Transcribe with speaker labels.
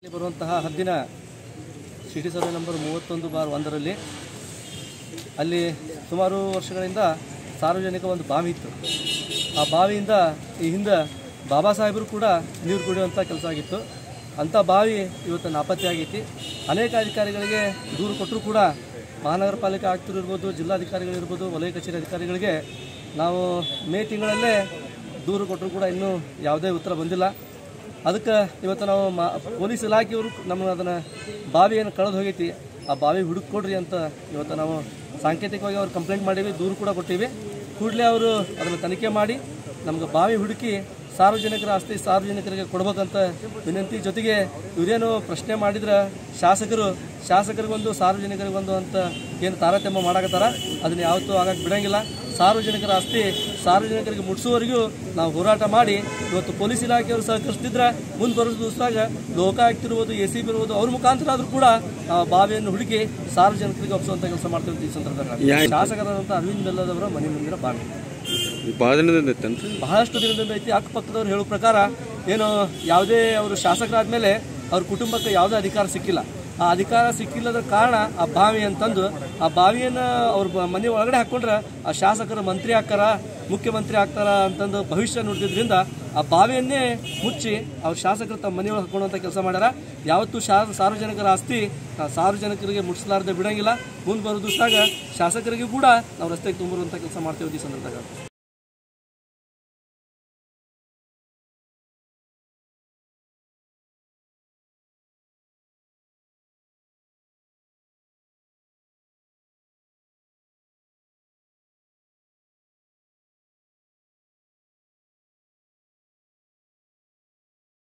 Speaker 1: ಬರುವಂತಹ ಹದ್ದಿನ city survey number ಮೂವತ್ತೊಂದು ಬಾರ್ ಒಂದರಲ್ಲಿ ಅಲ್ಲಿ ಸುಮಾರು ವರ್ಷಗಳಿಂದ ಸಾರ್ವಜನಿಕ ಒಂದು ಬಾವಿ ಇತ್ತು ಆ ಬಾವಿಯಿಂದ ಈ ಹಿಂದೆ ಬಾಬಾ ಸಾಹೇಬರು ಕೂಡ ನೀರು ಕುಡಿಯುವಂಥ ಕೆಲಸ ಆಗಿತ್ತು ಅಂಥ ಬಾವಿ ಇವತ್ತು ನಾಪತ್ತೆ ಆಗೈತಿ ಅನೇಕ ಅಧಿಕಾರಿಗಳಿಗೆ ದೂರು ಕೊಟ್ಟರೂ ಕೂಡ ಮಹಾನಗರ ಪಾಲಿಕೆ ಆಯುಕ್ತರಿರ್ಬೋದು ಜಿಲ್ಲಾಧಿಕಾರಿಗಳಿರ್ಬೋದು ವಲಯ ಕಚೇರಿ ಅಧಿಕಾರಿಗಳಿಗೆ ನಾವು ಮೇ ತಿಂಗಳಲ್ಲೇ ದೂರು ಕೊಟ್ಟರು ಕೂಡ ಇನ್ನೂ ಯಾವುದೇ ಉತ್ತರ ಬಂದಿಲ್ಲ ಅದಕ್ಕೆ ಇವತ್ತು ನಾವು ಮಾ ಪೊಲೀಸ್ ಇಲಾಖೆಯವರು ನಮಗೆ ಅದನ್ನು ಬಾವಿ ಏನು ಕಳೆದು ಹೋಗೈತಿ ಆ ಬಾವಿ ಹುಡುಕ್ ಕೊಡ್ರಿ ಅಂತ ಇವತ್ತು ನಾವು ಸಾಂಕೇತಿಕವಾಗಿ ಅವ್ರು ಕಂಪ್ಲೇಂಟ್ ಮಾಡೀವಿ ದೂರು ಕೂಡ ಕೊಟ್ಟೀವಿ ಕೂಡಲೇ ಅವರು ಅದನ್ನು ತನಿಖೆ ಮಾಡಿ ನಮ್ಗೆ ಬಾವಿ ಹುಡುಕಿ ಸಾರ್ವಜನಿಕರ ಆಸ್ತಿ ಸಾರ್ವಜನಿಕರಿಗೆ ಕೊಡ್ಬೇಕಂತ ವಿನಂತಿ ಜೊತೆಗೆ ಇವರೇನು ಪ್ರಶ್ನೆ ಮಾಡಿದ್ರೆ ಶಾಸಕರು ಶಾಸಕರಿಗೊಂದು ಸಾರ್ವಜನಿಕರಿಗೊಂದು ಅಂತ ಏನು ತಾರತಮ್ಯ ಮಾಡಕತ್ತಾರ ಅದನ್ನ ಯಾವತ್ತೂ ಆಗಕ್ಕೆ ಬಿಡಂಗಿಲ್ಲ ಸಾರ್ವಜನಿಕರ ಆಸ್ತಿ ಸಾರ್ವಜನಿಕರಿಗೆ ಮುಟ್ಟಿಸುವವರೆಗೂ ನಾವು ಹೋರಾಟ ಮಾಡಿ ಇವತ್ತು ಪೊಲೀಸ್ ಇಲಾಖೆಯವರು ಸಹಕರಿಸ್ತಿದ್ರೆ ಮುಂದೆ ಬರೋ ದಿವಸದಾಗ ಲೋಕಾಯುಕ್ತ ಇರ್ಬೋದು ಎ ಸಿ ಬಿ ಇರ್ಬೋದು ಅವ್ರ ಮುಖಾಂತರ ಆದರೂ ಕೂಡ ಆ ಬಾವಿಯನ್ನು ಹುಡುಕಿ ಸಾರ್ವಜನಿಕರಿಗೆ ಒಪ್ಪಿಸುವಂಥ ಕೆಲಸ ಮಾಡ್ತೀವಿ ಈ ಸಂದರ್ಭದಲ್ಲಿ ಶಾಸಕರಾದಂಥ ಅರವಿಂದ್ ಬೆಲ್ಲದವರ ಮನೆ ಮುಂದಿನ ಬಾವಿ
Speaker 2: ಭಾಳ ದಿನದಿಂದ ಇತ್ತೇನ್ರಿ
Speaker 1: ಬಹಳಷ್ಟು ದಿನದಿಂದ ಐತಿ ಅಕ್ಕಪಕ್ಕದವ್ರು ಹೇಳೋ ಪ್ರಕಾರ ಏನು ಯಾವುದೇ ಅವರು ಶಾಸಕರಾದ್ಮೇಲೆ ಅವ್ರ ಕುಟುಂಬಕ್ಕೆ ಯಾವುದೇ ಅಧಿಕಾರ ಸಿಕ್ಕಿಲ್ಲ ಆ ಅಧಿಕಾರ ಸಿಕ್ಕಿಲ್ಲದ ಕಾರಣ ಆ ಬಾವಿ ಅಂತಂದು ಆ ಬಾವಿಯನ್ನು ಅವ್ರ ಬ- ಮನೆ ಒಳಗಡೆ ಹಾಕೊಂಡ್ರೆ ಆ ಶಾಸಕರು ಮಂತ್ರಿ ಹಾಕಾರ ಮುಖ್ಯಮಂತ್ರಿ ಆಗ್ತಾರ ಅಂತಂದು ಭವಿಷ್ಯ ನುಡಿದ್ರಿಂದ ಆ ಬಾವಿಯನ್ನೇ ಮುಚ್ಚಿ ಅವ್ರ ಶಾಸಕರು ತಮ್ಮ ಮನೆಯೊಳಗೆ ಹಾಕೊಳ್ಳುವಂಥ ಕೆಲಸ ಮಾಡ್ಯಾರ ಯಾವತ್ತೂ ಶಾ ಸಾರ್ವಜನಿಕರ ಆಸ್ತಿ ಆ ಸಾರ್ವಜನಿಕರಿಗೆ ಮುಟ್ಟಿಸಲಾರದೆ ಬಿಡಂಗಿಲ್ಲ ಮುಂದೆ ಬರೋ ದಿವಸದಾಗ ಶಾಸಕರಿಗೂ ಕೂಡ ನಾವು ರಸ್ತೆಗೆ ತುಂಬಿರುವಂಥ ಕೆಲಸ ಮಾಡ್ತೇವೆ ಈ ಸಂದರ್ಭದಾಗ